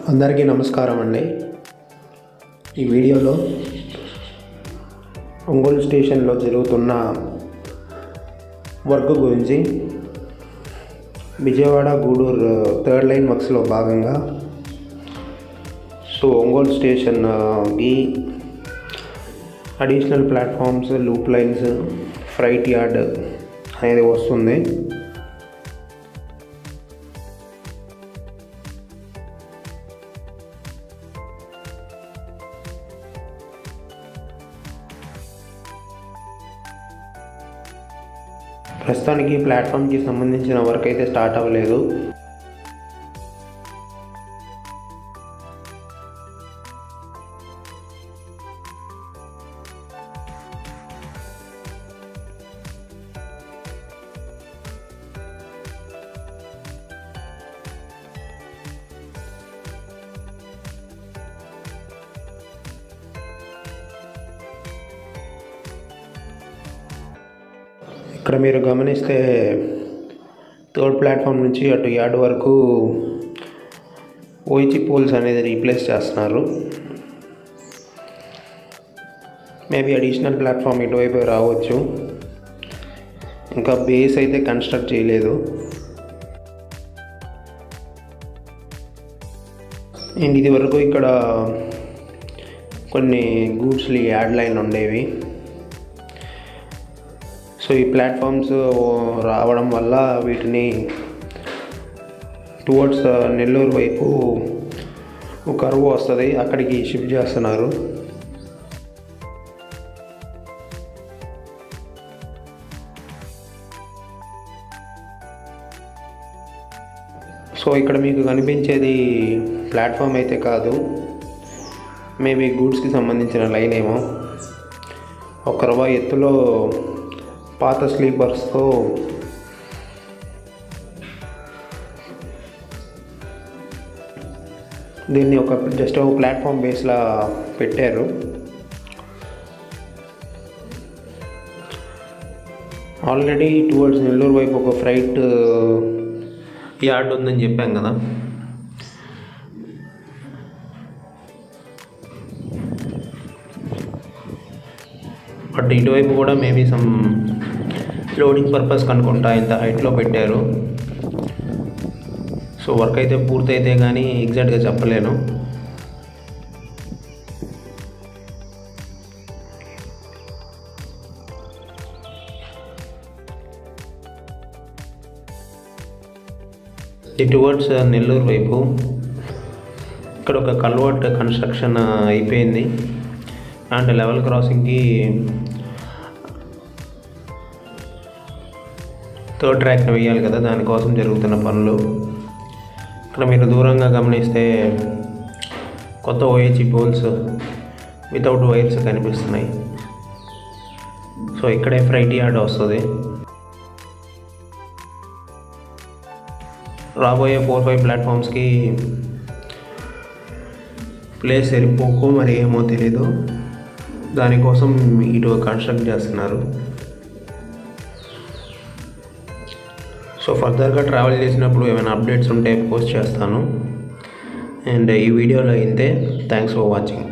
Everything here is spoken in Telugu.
అందరికీ నమస్కారం అండి ఈ వీడియోలో ఒంగోలు స్టేషన్లో జరుగుతున్న వర్క్ గురించి విజయవాడ గూడూరు థర్డ్ లైన్ వర్క్స్లో భాగంగా సో ఒంగోలు స్టేషన్కి additional platforms loop lines freight yard అనేది వస్తుంది ప్రస్తుతానికి ప్లాట్ఫామ్కి సంబంధించిన వర్క్ అయితే స్టార్ట్ అవ్వలేదు ఇక్కడ మీరు గమనిస్తే థర్డ్ ప్లాట్ఫామ్ నుంచి అటు యార్డ్ వరకు ఓయిచి పోల్స్ అనేది రీప్లేస్ చేస్తున్నారు మేబీ అడిషనల్ ప్లాట్ఫామ్ ఇటువైపు రావచ్చు ఇంకా బేస్ అయితే కన్స్ట్రక్ట్ చేయలేదు అండ్ ఇది వరకు ఇక్కడ కొన్ని గూడ్స్లు యాడ్ లైన్ ఉండేవి సో ఈ ప్లాట్ఫామ్స్ రావడం వల్ల వీటిని టువర్డ్స్ నెల్లూరు వైపు కరువు వస్తుంది అక్కడికి షిఫ్ట్ చేస్తున్నారు సో ఇక్కడ మీకు కనిపించేది ప్లాట్ఫామ్ అయితే కాదు మేబీ గూడ్స్కి సంబంధించిన లైన్ ఏమో ఒక రూపాయి ఎత్తులో పాత స్లీపర్స్తో దీన్ని ఒక జస్ట్ ఒక ప్లాట్ఫామ్ బేస్లా పెట్టారు ఆల్రెడీ టువర్డ్స్ నెల్లూరు వైపు ఒక ఫ్రైట్ యార్డ్ ఉందని చెప్పాం కదా బట్ ఇటువైపు కూడా మేబీ సమ్ లోడింగ్ పర్పస్ కనుకుంటా ఇంత హైట్లో పెట్టారు సో వర్క్ అయితే పూర్తయితే కానీ ఎగ్జాక్ట్గా చెప్పలేను ఇది టువర్డ్స్ నెల్లూరు వైపు ఇక్కడ ఒక కల్వర్ట్ కన్స్ట్రక్షన్ అయిపోయింది అండ్ లెవెల్ క్రాసింగ్కి థర్డ్ ట్రాక్ని వేయాలి కదా దానికోసం జరుగుతున్న పనులు ఇక్కడ మీరు దూరంగా గమనిస్తే కొత్త ఓహెచ్ఈ పోల్స్ వితౌట్ వైర్స్ కనిపిస్తున్నాయి సో ఇక్కడే ఫ్రైట్ యార్డ్ వస్తుంది రాబోయే ఫోర్ ఫైవ్ ప్లాట్ఫామ్స్కి ప్లేస్ సరిపోకు మరి ఏమో తెలీదు దానికోసం ఇటు కన్స్ట్రక్ట్ చేస్తున్నారు సో ఫర్దర్గా ట్రావెల్ చేసినప్పుడు ఏమైనా అప్డేట్స్ ఉంటే పోస్ట్ చేస్తాను అండ్ ఈ వీడియోలో అయితే థ్యాంక్స్ ఫర్ వాచింగ్